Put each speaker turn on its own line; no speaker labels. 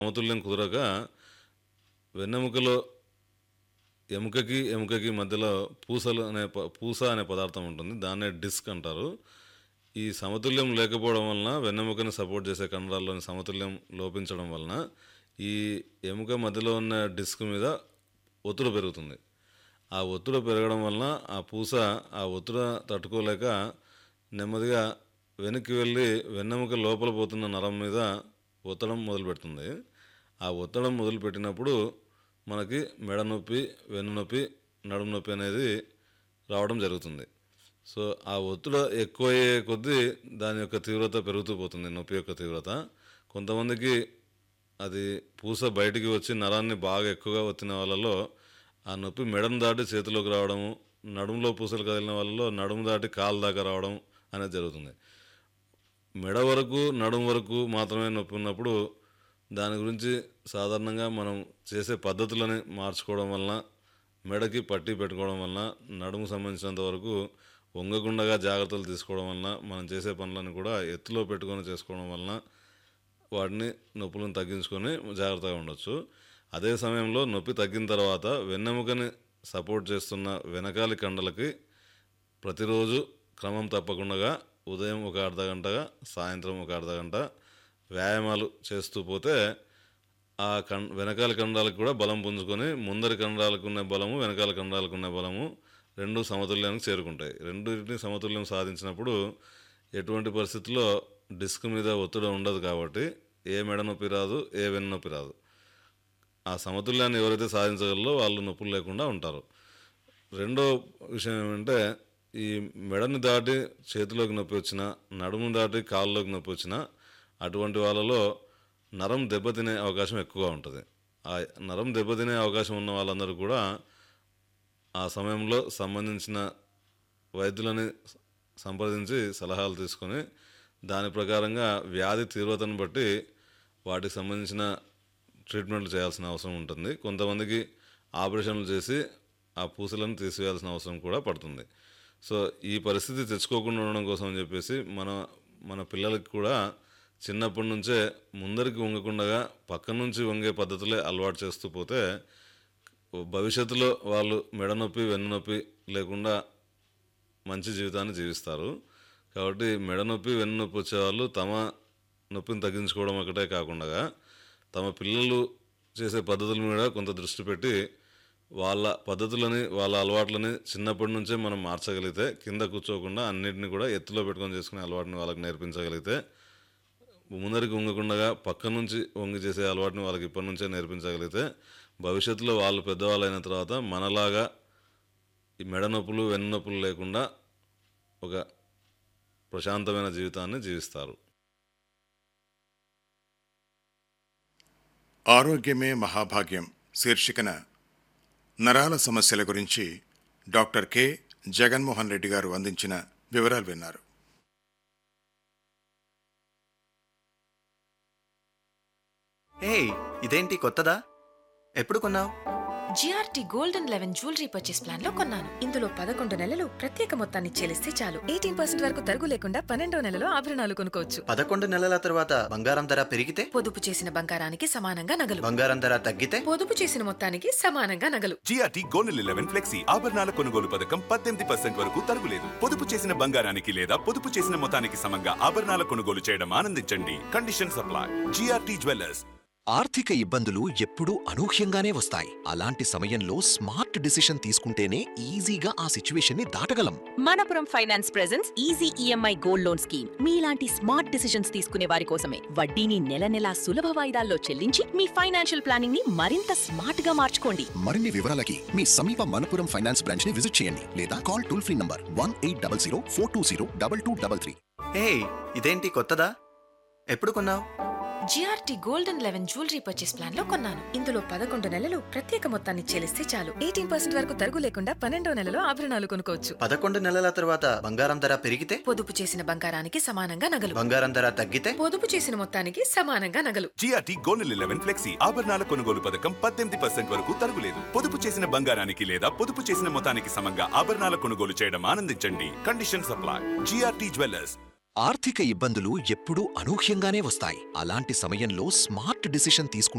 సమతుల్యం కుదరక వెన్నెముకలో ఎముకకి ఎముకకి మధ్యలో పూసలు అనే ప- పూస అనే పదార్థం ఉంటుంది దాన్నే డిస్క్ అంటారు ఈ సమతుల్యం లేకపోవడం వలన వెన్నెముకని సపోర్ట్ చేసే కండరాల్లోని సమతుల్యం లోపించడం వలన ఈ ఎముక మధ్యలో ఉన్న డిస్క్ మీద ఒత్తిడి పెరుగుతుంది ఆ ఒత్తిడి పెరగడం వలన ఆ పూస ఆ ఒత్తిడి తట్టుకోలేక నెమ్మదిగా వెనక్కి వెళ్ళి వెన్నెముక లోపల పోతున్న నరం మీద ఒత్తడం మొదలు పెడుతుంది ఆ ఒత్తడం మొదలుపెట్టినప్పుడు మనకి మెడ నొప్పి వెన్ను నొప్పి నడుము నొప్పి అనేది రావడం జరుగుతుంది సో ఆ ఒత్తిడి ఎక్కువయ్యే కొద్దీ దాని యొక్క తీవ్రత పెరుగుతూ పోతుంది నొప్పి యొక్క తీవ్రత కొంతమందికి అది పూస బయటికి వచ్చి నరాన్ని బాగా ఎక్కువగా వచ్చిన వాళ్ళలో ఆ నొప్పి మెడను దాటి చేతిలోకి రావడము నడుములో పూసలు కదిలిన వాళ్ళలో నడుము దాటి కాలు దాకా రావడం అనేది జరుగుతుంది మెడ వరకు నడుము వరకు మాత్రమే నొప్పి ఉన్నప్పుడు దాని గురించి సాధారణంగా మనం చేసే పద్ధతులని మార్చుకోవడం వలన మెడకి పట్టి పెట్టుకోవడం వలన నడుము సంబంధించినంత వరకు వంగకుండగా జాగ్రత్తలు తీసుకోవడం వలన మనం చేసే పనులను కూడా ఎత్తులో పెట్టుకొని చేసుకోవడం వలన వాటిని నొప్పులను తగ్గించుకొని జాగ్రత్తగా ఉండొచ్చు అదే సమయంలో నొప్పి తగ్గిన తర్వాత వెన్నెముకని సపోర్ట్ చేస్తున్న వెనకాలి కండలకి ప్రతిరోజు క్రమం తప్పకుండా ఉదయం ఒక అర్ధ గంటగా సాయంత్రం ఒక అర్ధ గంట వ్యాయామాలు చేస్తూ పోతే ఆ కం వెనకాల కండరాలకు కూడా బలం పుంజుకొని ముందరి కండరాలకు ఉన్న బలము వెనకాల కండరాలకు ఉన్న బలము రెండు సమతుల్యానికి చేరుకుంటాయి రెండింటిని సమతుల్యం సాధించినప్పుడు ఎటువంటి పరిస్థితుల్లో డిస్క్ మీద ఒత్తిడి ఉండదు కాబట్టి ఏ మెడ నొప్పి రాదు ఏ వెన్ను నొప్పి రాదు ఆ సమతుల్యాన్ని ఎవరైతే సాధించగలరో వాళ్ళు నొప్పులు లేకుండా ఉంటారు రెండో విషయం ఏమంటే ఈ మెడని దాటి చేతిలోకి నొప్పి వచ్చినా నడుము దాటి కాళ్ళలోకి నొప్పి వచ్చినా అటువంటి వాళ్ళలో నరం దెబ్బతినే అవకాశం ఎక్కువగా ఉంటుంది ఆ నరం దెబ్బతినే అవకాశం ఉన్న వాళ్ళందరూ కూడా ఆ సమయంలో సంబంధించిన వైద్యులని సంప్రదించి సలహాలు తీసుకొని దాని ప్రకారంగా వ్యాధి తీవ్రతను బట్టి వాటికి సంబంధించిన ట్రీట్మెంట్లు చేయాల్సిన అవసరం ఉంటుంది కొంతమందికి ఆపరేషన్లు చేసి ఆ పూసలను తీసివేయాల్సిన అవసరం కూడా పడుతుంది సో ఈ పరిస్థితి తెచ్చుకోకుండా ఉండడం కోసం అని చెప్పేసి మన మన పిల్లలకి కూడా చిన్నప్పటి నుంచే ముందరికి వంగకుండా పక్క నుంచి వంగే పద్ధతులే అలవాటు చేస్తూ పోతే భవిష్యత్తులో వాళ్ళు మెడ నొప్పి వెన్ను నొప్పి లేకుండా మంచి జీవితాన్ని జీవిస్తారు కాబట్టి మెడ నొప్పి వెన్ను నొప్పి వచ్చేవాళ్ళు తమ నొప్పిని తగ్గించుకోవడం ఒకటే కాకుండా తమ పిల్లలు చేసే పద్ధతుల మీద కొంత దృష్టి పెట్టి వాళ్ళ పద్ధతులని వాళ్ళ అలవాట్లని చిన్నప్పటి నుంచే మనం మార్చగలిగితే కింద కూర్చోకుండా అన్నిటిని కూడా ఎత్తులో పెట్టుకొని చేసుకునే అలవాటుని వాళ్ళకి నేర్పించగలిగితే ముందరికి వంగకుండా పక్క నుంచి వంగి చేసే అలవాటుని వాళ్ళకి ఇప్పటి నుంచే నేర్పించగలిగితే భవిష్యత్తులో వాళ్ళు పెద్దవాళ్ళు అయిన తర్వాత మనలాగా ఈ మెడ నొప్పులు వెన్ను నొప్పులు లేకుండా ఒక ప్రశాంతమైన జీవితాన్ని జీవిస్తారు
ఆరోగ్యమే మహాభాగ్యం శీర్షికన నరాల సమస్యల గురించి డాక్టర్ కె జగన్మోహన్ రెడ్డి గారు అందించిన వివరాలు విన్నారు
ఏయ్ ఇదేంటి కొత్తదా ఎప్పుడు కొన్నావు
GRT golden eleven jewellery purchase plan లో కొన్నాను
ఇందులో పదకొండు నెలలు ప్రత్యేక మొత్తాన్ని చెల్లిస్తే చాలు ఎయిటీన్ పర్సెంట్ వరకు తరుగు లేకుండా పన్నెండో నెలలో ఆభరణాలు కొనుక్కోవచ్చు
పదకొండు నెలల తర్వాత బంగారం ధర పెరిగితే
పొదుపు చేసిన బంగారానికి సమానంగా నగలు
బంగారం ధర తగ్గితే
పొదుపు చేసిన మొత్తానికి సమానంగా నగలు
జిఆర్టీ గోల్డ్ లెవెన్ ఫ్లెక్సీ ఆభరణాల కొనుగోలు పథకం పద్దెనిమిది పర్సెంట్ వరకు తరుగులేదు పొదుపు చేసిన బంగారానికి లేదా పొదుపు చేసిన మొత్తానికి సమంగా ఆభరణాల కొనుగోలు చేయడం ఆనందించండి కండిషన్ సప్లై జిఆర్టీ జ్యువెలర్స్
ఆర్థిక ఇబ్బందులు ఎప్పుడూ అనూహ్యంగానే వస్తాయి అలాంటి సమయంలో స్మార్ట్ డిసిషన్ తీసుకుంటేనే ఈజీగా ఆ సిచ్యువేషన్ని దాటగలం
Manappuram finance presents easy EMI gold loan scheme మీలాంటి స్మార్ట్ డిసిషన్స్ తీసుకునే వారి కోసమే వడ్డీని నెల నెలా సులభ వాయిదాల్లో చెల్లించి మీ ఫైనాన్షియల్ ప్లానింగ్ ని మరింత స్మార్ట్ గా మార్చుకోండి
మరిన్ని వివరాలకి మీ సమీప మనపురం ఫైనాన్స్ బ్రాంచ్ ని విజిట్ చేయండి లేదా call toll free number one eight double zero four two zero double two double three
ఏయ్ ఇదేంటి కొత్తదా ఎప్పుడు కొన్నావు
GRT golden eleven jewellery purchase plan లో కొన్నాను ఇందులో పదకొండు నెలలు ప్రత్యేక మొత్తాన్ని చెల్లిస్తే చాలు ఎయిటీన్ పర్సెంట్ వరకు తరుగు లేకుండా పన్నెండో నెలలో ఆభరణాలు కొనుక్కోవచ్చు
పదకొండు నెలల తర్వాత బంగారం ధర పెరిగితే
పొదుపు చేసిన బంగారానికి సమానంగా నగలు
బంగారం ధర తగ్గితే
పొదుపు చేసిన మొత్తానికి సమానంగా నగలు
జిఆర్టీ గోల్డ్ లెవెన్ ఫ్లెక్సీ ఆభరణాల కొనుగోలు పథకం పద్దెనిమిది పర్సెంట్ వరకు తరుగులేదు పొదుపు చేసిన బంగారానికి లేదా పొదుపు చేసిన మొత్తానికి సమంగా ఆభరణాల కొనుగోలు చేయడం ఆనందించండి కండిషన్ సప్లై జిఆర్టీ జ్యువెలర్స్
ఆర్థిక ఇబ్బందులు ఎప్పుడూ అనూహ్యంగానే వస్తాయి అలాంటి సమయంలో స్మార్ట్ డిసిషన్ తీసుకుంటే